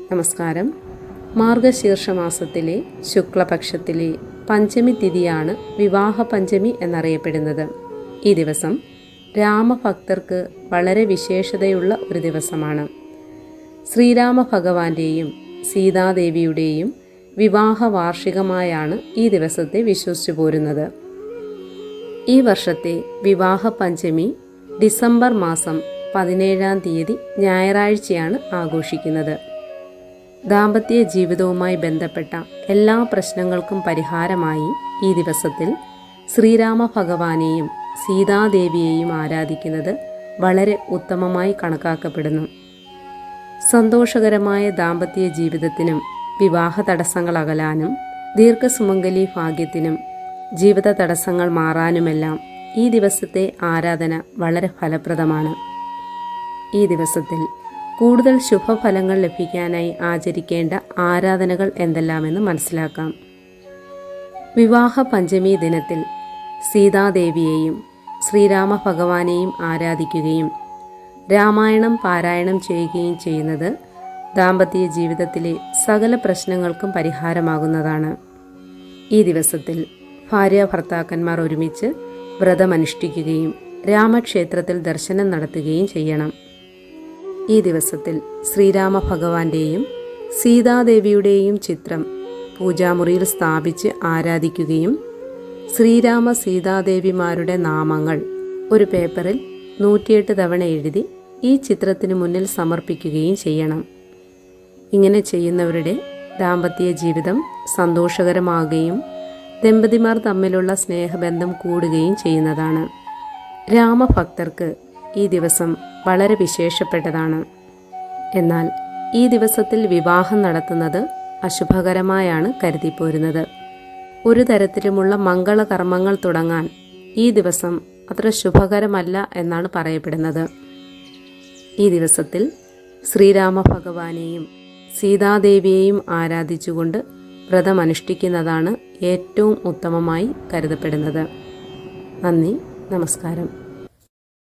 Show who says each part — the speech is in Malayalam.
Speaker 1: നമസ്കാരം മാർഗശീർഷ മാസത്തിലെ ശുക്ലപക്ഷത്തിലെ പഞ്ചമി തിഥിയാണ് വിവാഹ പഞ്ചമി എന്നറിയപ്പെടുന്നത് ഈ ദിവസം രാമഭക്തർക്ക് വളരെ വിശേഷതയുള്ള ഒരു ദിവസമാണ് ശ്രീരാമ ഭഗവാന്റെയും സീതാദേവിയുടെയും വിവാഹ വാർഷികമായാണ് ഈ ദിവസത്തെ വിശ്വസിച്ചു പോരുന്നത് ഈ വർഷത്തെ വിവാഹ പഞ്ചമി ഡിസംബർ മാസം പതിനേഴാം തീയതി ഞായറാഴ്ചയാണ് ആഘോഷിക്കുന്നത് ദാമ്പത്യ ജീവിതവുമായി ബന്ധപ്പെട്ട എല്ലാ പ്രശ്നങ്ങൾക്കും പരിഹാരമായി ഈ ദിവസത്തിൽ ശ്രീരാമ ഭഗവാനെയും സീതാദേവിയെയും ആരാധിക്കുന്നത് വളരെ ഉത്തമമായി കണക്കാക്കപ്പെടുന്നു സന്തോഷകരമായ ദാമ്പത്യ ജീവിതത്തിനും വിവാഹ തടസ്സങ്ങൾ അകലാനും ദീർഘസുമംഗലി ഭാഗ്യത്തിനും ജീവിത തടസ്സങ്ങൾ മാറാനുമെല്ലാം ഈ ദിവസത്തെ ആരാധന വളരെ ഫലപ്രദമാണ് ഈ ദിവസത്തിൽ കൂടുതൽ ശുഭഫലങ്ങൾ ലഭിക്കാനായി ആചരിക്കേണ്ട ആരാധനകൾ എന്തെല്ലാമെന്ന് മനസ്സിലാക്കാം വിവാഹ പഞ്ചമി ദിനത്തിൽ സീതാദേവിയെയും ശ്രീരാമ ഭഗവാനെയും ആരാധിക്കുകയും രാമായണം പാരായണം ചെയ്യുകയും ചെയ്യുന്നത് ദാമ്പത്യ ജീവിതത്തിലെ സകല പ്രശ്നങ്ങൾക്കും പരിഹാരമാകുന്നതാണ് ഈ ദിവസത്തിൽ ഭാര്യ ഭർത്താക്കന്മാർ ഒരുമിച്ച് വ്രതമനുഷ്ഠിക്കുകയും രാമക്ഷേത്രത്തിൽ ദർശനം നടത്തുകയും ചെയ്യണം ഈ ദിവസത്തിൽ ശ്രീരാമ ഭഗവാന്റെയും സീതാദേവിയുടെയും ചിത്രം പൂജാമുറിയിൽ സ്ഥാപിച്ച് ആരാധിക്കുകയും ശ്രീരാമ സീതാദേവിമാരുടെ നാമങ്ങൾ ഒരു പേപ്പറിൽ നൂറ്റിയെട്ട് തവണ എഴുതി ഈ ചിത്രത്തിന് മുന്നിൽ സമർപ്പിക്കുകയും ചെയ്യണം ഇങ്ങനെ ചെയ്യുന്നവരുടെ ദാമ്പത്യ ജീവിതം സന്തോഷകരമാകുകയും ദമ്പതിമാർ തമ്മിലുള്ള സ്നേഹബന്ധം കൂടുകയും ചെയ്യുന്നതാണ് രാമഭക്തർക്ക് ഈ ദിവസം വളരെ വിശേഷപ്പെട്ടതാണ് എന്നാൽ ഈ ദിവസത്തിൽ വിവാഹം നടത്തുന്നത് അശുഭകരമായാണ് കരുതിപ്പോരുന്നത് ഒരു തരത്തിലുമുള്ള മംഗളകർമ്മങ്ങൾ തുടങ്ങാൻ ഈ ദിവസം അത്ര ശുഭകരമല്ല എന്നാണ് പറയപ്പെടുന്നത് ഈ ദിവസത്തിൽ ശ്രീരാമ ഭഗവാനെയും സീതാദേവിയെയും ആരാധിച്ചുകൊണ്ട് വ്രതമനുഷ്ഠിക്കുന്നതാണ് ഏറ്റവും ഉത്തമമായി കരുതപ്പെടുന്നത് നന്ദി നമസ്കാരം